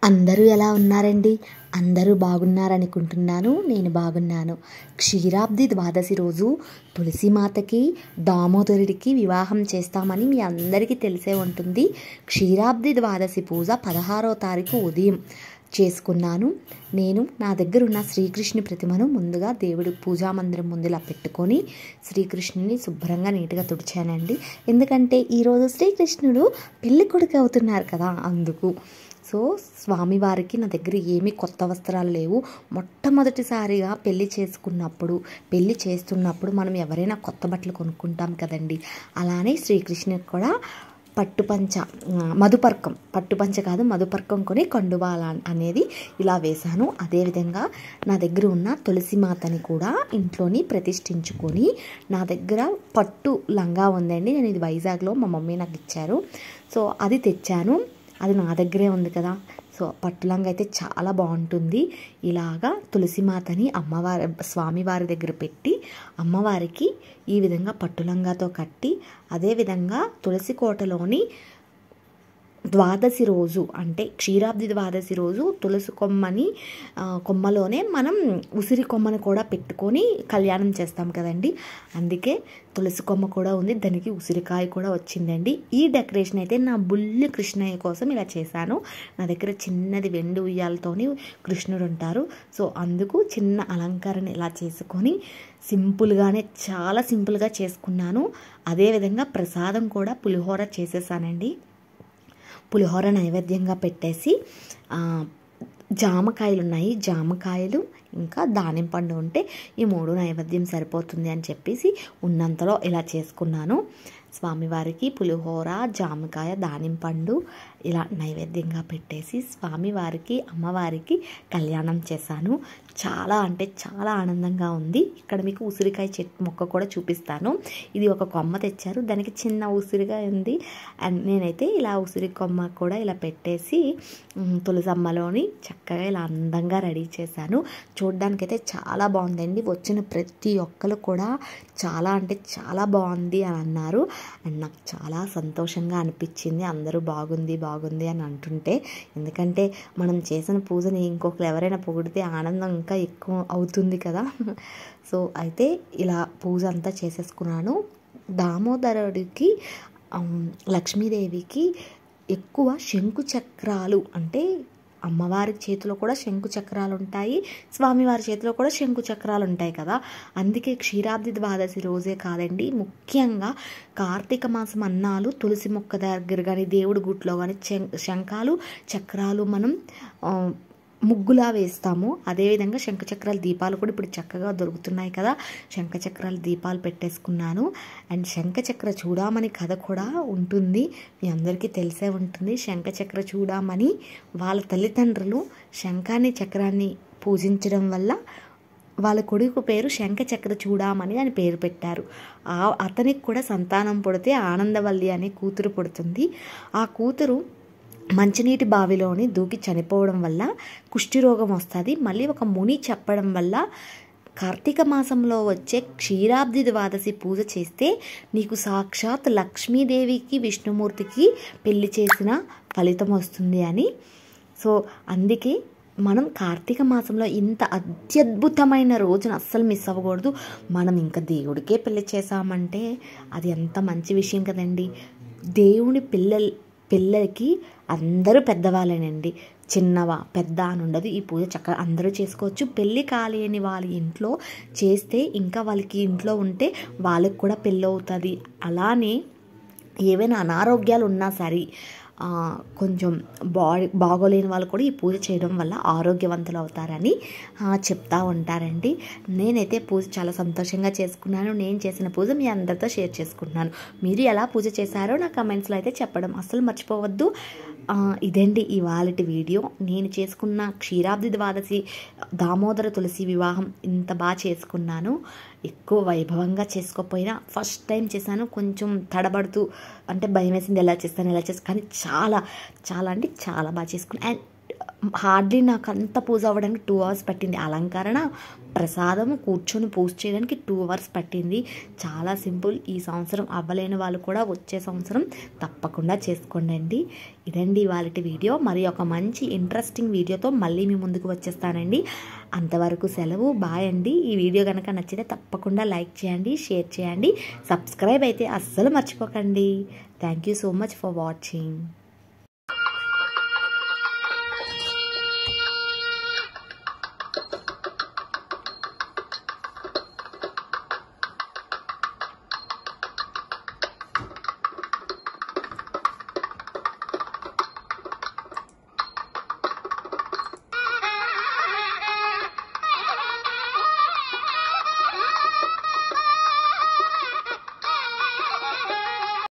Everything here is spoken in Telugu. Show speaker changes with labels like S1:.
S1: అందరూ ఎలా ఉన్నారండి అందరూ బాగున్నారనుకుంటున్నాను నేను బాగున్నాను క్షీరాబ్ది ద్వాదశి రోజు తులసిమాతకి దామోదరుడికి వివాహం చేస్తామని మీ అందరికీ తెలిసే ఉంటుంది క్షీరాబ్ది ద్వాదశి పూజ పదహారో తారీఖు ఉదయం చేసుకున్నాను నేను నా దగ్గర ఉన్న శ్రీకృష్ణుని ప్రతిమను ముందుగా దేవుడి పూజా మందిరం ముందులా పెట్టుకొని శ్రీకృష్ణుని శుభ్రంగా నీట్గా తుడిచానండి ఎందుకంటే ఈరోజు శ్రీకృష్ణుడు పెళ్లి కొడుకు అవుతున్నారు కదా అందుకు సో స్వామివారికి నా దగ్గర ఏమీ కొత్త వస్త్రాలు లేవు మొట్టమొదటిసారిగా పెళ్లి చేసుకున్నప్పుడు పెళ్లి చేస్తున్నప్పుడు మనం ఎవరైనా కొత్త బట్టలు కొనుక్కుంటాం కదండి అలానే శ్రీకృష్ణునికి కూడా పట్టుపంచ మధుపర్కం పట్టుపంచ కాదు మధుపర్కం కొని కండువాల అనేది ఇలా వేశాను అదేవిధంగా నా దగ్గర ఉన్న తులసి మాతని కూడా ఇంట్లోని ప్రతిష్ఠించుకొని నా దగ్గర పట్టు లంగా ఉందండి నేను ఇది వైజాగ్లో మా మమ్మీ నాకు ఇచ్చారు సో అది తెచ్చాను అది నా దగ్గరే ఉంది కదా సో పట్టులంగా అయితే చాలా బాగుంటుంది ఇలాగా తులసిమాతని అమ్మవారి స్వామివారి దగ్గర పెట్టి అమ్మవారికి ఈ విధంగా పట్టులంగాతో కట్టి అదేవిధంగా తులసి కోటలోని ద్వాదశి రోజు అంటే క్షీరాబ్ది ద్వాదశి రోజు తులసి కొమ్మని కొమ్మలోనే మనం ఉసిరి కొమ్మని కూడా పెట్టుకొని కళ్యాణం చేస్తాం కదండి అందుకే తులసి కొమ్మ కూడా ఉంది దానికి ఉసిరికాయ కూడా వచ్చిందండి ఈ డెకరేషన్ అయితే నా బుల్లి కృష్ణయ్య కోసం ఇలా చేశాను నా దగ్గర చిన్నది వెండి ఉయ్యాలతోని కృష్ణుడు ఉంటారు సో అందుకు చిన్న అలంకరణ ఇలా చేసుకొని సింపుల్గానే చాలా సింపుల్గా చేసుకున్నాను అదేవిధంగా ప్రసాదం కూడా పులిహోర చేసేసానండి పులిహోర నైవేద్యంగా పెట్టేసి జామకాయలు ఉన్నాయి జామకాయలు ఇంకా దానిమ్మ పండు ఉంటే ఈ మూడు నైవేద్యం సరిపోతుంది అని చెప్పేసి ఉన్నంతలో ఇలా చేసుకున్నాను స్వామివారికి పులిహోర జామకాయ దానిమ్మ పండు ఇలా నైవేద్యంగా పెట్టేసి స్వామివారికి అమ్మవారికి కళ్యాణం చేశాను చాలా అంటే చాలా ఆనందంగా ఉంది ఇక్కడ మీకు ఉసిరికాయ చెట్టు మొక్క కూడా చూపిస్తాను ఇది ఒక కొమ్మ తెచ్చారు దానికి చిన్న ఉసిరిగా ఉంది అండ్ నేనైతే ఇలా ఉసిరి కొమ్మ కూడా ఇలా పెట్టేసి తులసమ్మలోని చక్కగా ఇలా అందంగా రెడీ చేశాను చూడ్డానికైతే చాలా బాగుందండి వచ్చిన ప్రతి ఒక్కరు కూడా చాలా అంటే చాలా బాగుంది అని అన్నారు అండ్ నాకు చాలా సంతోషంగా అనిపించింది అందరూ బాగుంది బాగుంది అని అంటుంటే ఎందుకంటే మనం చేసిన పూజని ఇంకొకరు ఎవరైనా పొగిడితే ఆనందం ఇంకా ఎక్కువ అవుతుంది కదా సో అయితే ఇలా పూజ అంతా చేసేసుకున్నాను దామోదరుడికి లక్ష్మీదేవికి ఎక్కువ శంకు చక్రాలు అంటే అమ్మవారి చేతిలో కూడా శంకు చక్రాలు ఉంటాయి స్వామివారి చేతిలో కూడా శంకు చక్రాలు ఉంటాయి కదా అందుకే క్షీరాబ్ది ద్వాదశి రోజే కాదండి ముఖ్యంగా కార్తీక మాసం అన్నాలు తులసి మొక్క దగ్గర కానీ దేవుడి గుట్లో కానీ శంఖాలు చక్రాలు మనం ముగ్గులా వేస్తాము అదేవిధంగా శంఖచక్రాల దీపాలు కూడా ఇప్పుడు చక్కగా దొరుకుతున్నాయి కదా శంఖచక్రాల దీపాలు పెట్టేసుకున్నాను అండ్ శంఖచక్ర చూడమని కథ కూడా ఉంటుంది మీ అందరికీ తెలిసే ఉంటుంది శంఖచక్ర చూడమని వాళ్ళ తల్లిదండ్రులు శంఖాన్ని చక్రాన్ని పూజించడం వల్ల వాళ్ళ కొడుకు పేరు శంఖచక్ర చూడామని అని పేరు పెట్టారు ఆ అతనికి కూడా సంతానం పుడితే ఆనందవల్లి అనే కూతురు పుడుతుంది ఆ కూతురు మంచినీటి బావిలోని దూకి చనిపోవడం వల్ల కుష్ఠిరోగం వస్తుంది మళ్ళీ ఒక ముని చెప్పడం వల్ల కార్తీక మాసంలో వచ్చే క్షీరాబ్ది ద్వాదశి పూజ చేస్తే నీకు సాక్షాత్ లక్ష్మీదేవికి విష్ణుమూర్తికి పెళ్లి చేసిన ఫలితం వస్తుంది అని సో అందుకే మనం కార్తీక మాసంలో ఇంత అత్యద్భుతమైన రోజును అస్సలు మిస్ అవ్వకూడదు మనం ఇంకా దేవుడికే పెళ్లి చేసామంటే అది ఎంత మంచి విషయం కదండి దేవుని పిల్లలు పిల్లలకి అందరూ పెద్దవాళ్ళేనండి చిన్నవా పెద్ద అని ఉండదు ఈ పూజ చక్కగా అందరూ చేసుకోవచ్చు పెళ్ళి కాలేని వాళ్ళ ఇంట్లో చేస్తే ఇంకా వాళ్ళకి ఇంట్లో ఉంటే వాళ్ళకి కూడా పెళ్ళి అవుతుంది అలానే ఏవైనా అనారోగ్యాలు ఉన్నా సరే కొంచెం బాడీ బాగోలేని వాళ్ళు కూడా ఈ పూజ చేయడం వల్ల ఆరోగ్యవంతులు అవుతారని చెప్తా ఉంటారండి నేనైతే పూజ చాలా సంతోషంగా చేసుకున్నాను నేను చేసిన పూజ మీ అందరితో షేర్ చేసుకుంటున్నాను మీరు ఎలా పూజ చేశారో నా కమెంట్స్లో అయితే చెప్పడం అస్సలు మర్చిపోవద్దు ఇదండి ఇవాళ వీడియో నేను చేసుకున్న క్షీరాబ్ది ద్వాదశి దామోదర తులసి వివాహం ఇంత బాగా చేసుకున్నాను ఎక్కువ వైభవంగా చేసుకోకపోయినా ఫస్ట్ టైం చేశాను కొంచెం తడబడుతూ అంటే భయం వేసింది ఎలా చేస్తాను ఎలా చేస్తాను కానీ చాలా చాలా అంటే చాలా బాగా చేసుకున్నాను అండ్ హార్డ్లీ నాకు అంత పూజ అవ్వడానికి టూ అవర్స్ పట్టింది అలంకరణ ప్రసాదము కూర్చొని పూజ చేయడానికి టూ అవర్స్ పట్టింది చాలా సింపుల్ ఈ సంవత్సరం అవ్వలేని వాళ్ళు కూడా వచ్చే సంవత్సరం తప్పకుండా చేసుకోండి ఇదండి ఇవాళ వీడియో మరి ఒక మంచి ఇంట్రెస్టింగ్ వీడియోతో మళ్ళీ మీ ముందుకు వచ్చేస్తానండి అంతవరకు సెలవు బాయ్ అండి ఈ వీడియో కనుక నచ్చితే తప్పకుండా లైక్ చేయండి షేర్ చేయండి సబ్స్క్రైబ్ అయితే అస్సలు మర్చిపోకండి thank you so much for watching